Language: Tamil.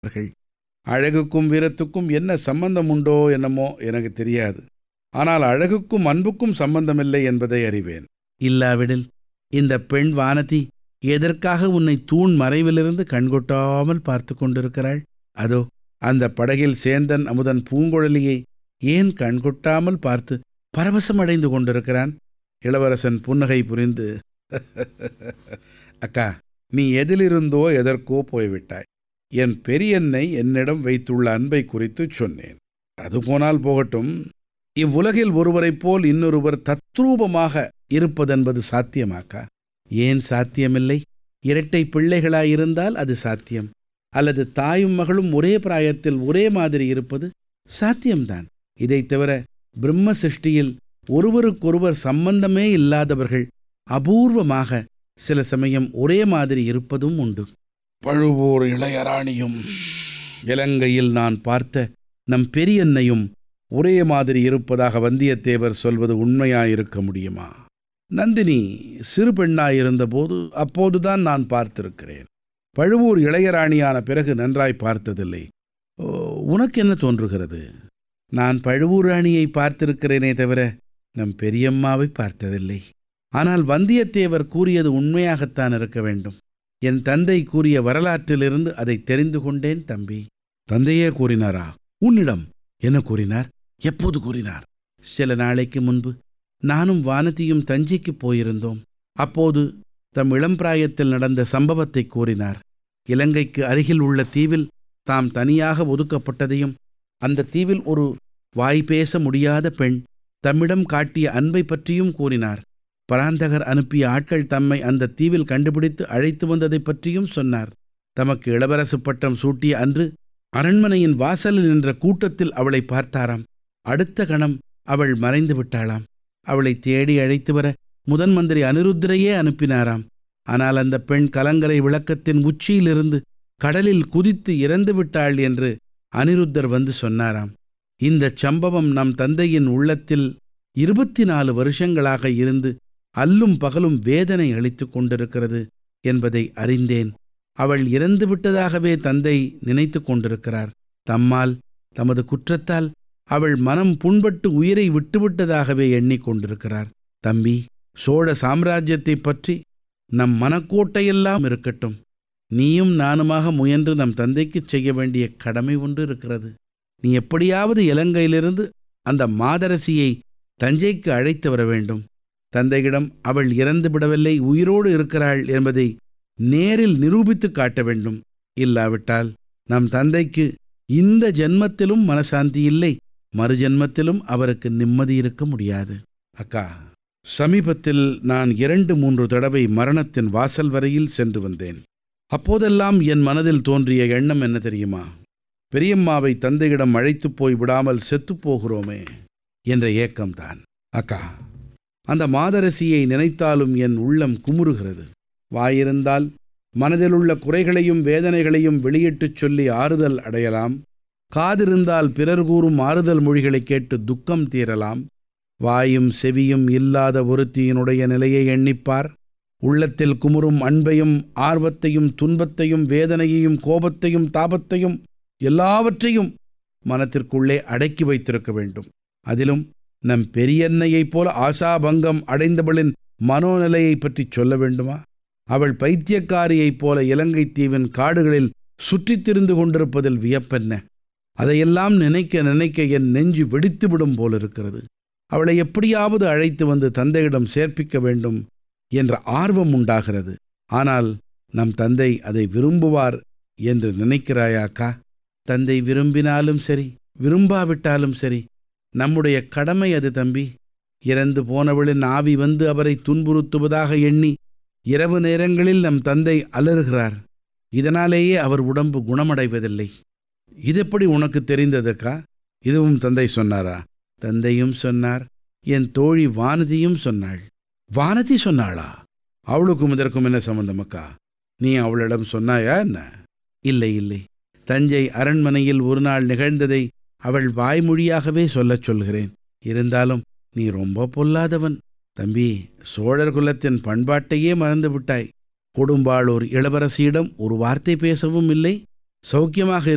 அவர்கள் அழகுக்கும் வீரத்துக்கும் என்ன சம்பந்தம் உண்டோ என்னமோ எனக்கு தெரியாது ஆனால் அழகுக்கும் அன்புக்கும் சம்பந்தமில்லை என்பதை அறிவேன் இல்லாவிடில் இந்த பெண் வானதி எதற்காக உன்னை தூண் மறைவிலிருந்து கண்கொட்டாமல் பார்த்து கொண்டிருக்கிறாள் அதோ அந்த படகில் சேந்தன் அமுதன் பூங்குழலியை ஏன் கண்கொட்டாமல் பார்த்து பரவசமடைந்து கொண்டிருக்கிறான் இளவரசன் புன்னகை புரிந்து அக்கா நீ எதிலிருந்தோ எதற்கோ போய்விட்டாய் என் பெரியன்னை என்னிடம் வைத்துள்ள அன்பை குறித்து சொன்னேன் அது போனால் போகட்டும் இவ்வுலகில் ஒருவரைப் போல் இன்னொருவர் தத்ரூபமாக இருப்பதென்பது சாத்தியமாக்கா ஏன் சாத்தியமில்லை இரட்டை பிள்ளைகளாயிருந்தால் அது சாத்தியம் அல்லது தாயும் மகளும் ஒரே பிராயத்தில் ஒரே மாதிரி இருப்பது சாத்தியம்தான் இதைத் தவிர பிரம்ம சிருஷ்டியில் ஒருவருக்கொருவர் சம்பந்தமே இல்லாதவர்கள் அபூர்வமாக சில சமயம் ஒரே மாதிரி இருப்பதும் உண்டு பழுவூர் இளையராணியும் இலங்கையில் நான் பார்த்த நம் பெரியன்னையும் ஒரே மாதிரி இருப்பதாக வந்தியத்தேவர் சொல்வது உண்மையாயிருக்க முடியுமா நந்தினி சிறு பெண்ணாயிருந்தபோது அப்போதுதான் நான் பார்த்திருக்கிறேன் பழுவூர் இளையராணியான பிறகு நன்றாய் பார்த்ததில்லை ஓ, உனக்கு என்ன தோன்றுகிறது நான் பழுவூர் ராணியை பார்த்திருக்கிறேனே தவிர நம் பெரியம்மாவை பார்த்ததில்லை ஆனால் வந்தியத்தேவர் கூறியது உண்மையாகத்தான் இருக்க வேண்டும் என் தந்தை கூறிய வரலாற்றிலிருந்து அதை தெரிந்து கொண்டேன் தம்பி தந்தையே கூறினாரா உன்னிடம் என்ன கூறினார் எப்போது கூறினார் சில நாளைக்கு முன்பு நானும் வானதியும் தஞ்சைக்கு போயிருந்தோம் அப்போது தம் இளம் பிராயத்தில் நடந்த சம்பவத்தை கூறினார் இலங்கைக்கு அருகில் உள்ள தீவில் தாம் தனியாக ஒதுக்கப்பட்டதையும் அந்த தீவில் ஒரு வாய் பேச முடியாத பெண் தம்மிடம் காட்டிய அன்பை பற்றியும் கூறினார் பராந்தகர் அனுப்பிய ஆட்கள் தம்மை அந்த தீவில் கண்டுபிடித்து அழைத்து வந்ததைப் பற்றியும் சொன்னார் தமக்கு இளவரசு பட்டம் சூட்டிய அன்று அரண்மனையின் வாசலில் நின்ற கூட்டத்தில் அவளை பார்த்தாராம் அடுத்த கணம் அவள் மறைந்து விட்டாளாம் அவளை தேடி அழைத்து வர முதன் மந்திரி அனிருத்தரையே அனுப்பினாராம் ஆனால் அந்த பெண் கலங்கரை விளக்கத்தின் உச்சியிலிருந்து கடலில் குதித்து இறந்து விட்டாள் என்று அனிருத்தர் வந்து சொன்னாராம் இந்த சம்பவம் நம் தந்தையின் உள்ளத்தில் இருபத்தி நாலு வருஷங்களாக இருந்து அல்லும் பகலும் வேதனை அளித்துக் கொண்டிருக்கிறது என்பதை அறிந்தேன் அவள் இறந்து விட்டதாகவே தந்தை நினைத்து கொண்டிருக்கிறார் தம்மால் தமது குற்றத்தால் அவள் மனம் புண்பட்டு உயிரை விட்டுவிட்டதாகவே எண்ணிக்கொண்டிருக்கிறார் தம்பி சோழ சாம்ராஜ்யத்தைப் பற்றி நம் மனக்கோட்டையெல்லாம் இருக்கட்டும் நீயும் நானுமாக முயன்று நம் தந்தைக்குச் செய்ய வேண்டிய கடமை ஒன்று இருக்கிறது நீ எப்படியாவது இலங்கையிலிருந்து அந்த மாதரசியை தஞ்சைக்கு அழைத்து வர வேண்டும் தந்தையிடம் அவள் இறந்து விடவில்லை உயிரோடு இருக்கிறாள் என்பதை நேரில் நிரூபித்து காட்ட வேண்டும் இல்லாவிட்டால் நம் தந்தைக்கு இந்த ஜென்மத்திலும் மனசாந்தி இல்லை மறுஜென்மத்திலும் அவருக்கு நிம்மதி இருக்க முடியாது அக்கா சமீபத்தில் நான் இரண்டு மூன்று தடவை மரணத்தின் வாசல் வரையில் சென்று வந்தேன் அப்போதெல்லாம் என் மனதில் தோன்றிய எண்ணம் என்ன தெரியுமா பெரியம்மாவை தந்தையிடம் அழைத்துப் போய் விடாமல் செத்துப் போகிறோமே என்ற ஏக்கம்தான் அக்கா அந்த மாதரசியை நினைத்தாலும் என் உள்ளம் குமுறுகிறது வாயிருந்தால் மனதிலுள்ள குறைகளையும் வேதனைகளையும் வெளியிட்டுச் சொல்லி ஆறுதல் அடையலாம் காதிருந்தால் பிறர் கூறும் ஆறுதல் மொழிகளைக் கேட்டு துக்கம் தீரலாம் வாயும் செவியும் இல்லாத ஒருத்தியினுடைய நிலையை எண்ணிப்பார் உள்ளத்தில் குமுறும் அன்பையும் ஆர்வத்தையும் துன்பத்தையும் வேதனையையும் கோபத்தையும் தாபத்தையும் எல்லாவற்றையும் மனத்திற்குள்ளே அடக்கி வைத்திருக்க வேண்டும் அதிலும் நம் பெரியன்னையைப் போல ஆசாபங்கம் அடைந்தவளின் மனோநிலையை பற்றி சொல்ல வேண்டுமா அவள் பைத்தியக்காரியைப் போல இலங்கை தீவின் காடுகளில் சுற்றித் திரிந்து கொண்டிருப்பதில் வியப்பென்ன அதையெல்லாம் நினைக்க நினைக்க என் நெஞ்சு வெடித்துவிடும் போலிருக்கிறது அவளை எப்படியாவது அழைத்து வந்து தந்தையிடம் சேர்ப்பிக்க வேண்டும் என்ற ஆர்வம் உண்டாகிறது ஆனால் நம் தந்தை அதை விரும்புவார் என்று நினைக்கிறாயாக்கா தந்தை விரும்பினாலும் சரி விரும்பாவிட்டாலும் சரி நம்முடைய கடமை அது தம்பி இறந்து போனவளின் ஆவி வந்து அவரை துன்புறுத்துவதாக எண்ணி இரவு நேரங்களில் நம் தந்தை அலறுகிறார் இதனாலேயே அவர் உடம்பு குணமடைவதில்லை இதெப்படி உனக்கு தெரிந்ததுக்கா இதுவும் தந்தை சொன்னாரா தந்தையும் சொன்னார் என் தோழி வானதியும் சொன்னாள் வானதி சொன்னாளா அவளுக்கும் இதற்கும் என்ன சம்பந்தம் அக்கா நீ அவளிடம் சொன்னாயா என்ன இல்லை இல்லை தஞ்சை அரண்மனையில் ஒரு நாள் நிகழ்ந்ததை அவள் வாய்மொழியாகவே சொல்லச் சொல்கிறேன் இருந்தாலும் நீ ரொம்ப பொல்லாதவன் தம்பி சோழர் குலத்தின் பண்பாட்டையே மறந்து விட்டாய் கொடும்பாளூர் இளவரசியிடம் ஒரு வார்த்தை பேசவும் இல்லை சௌக்கியமாக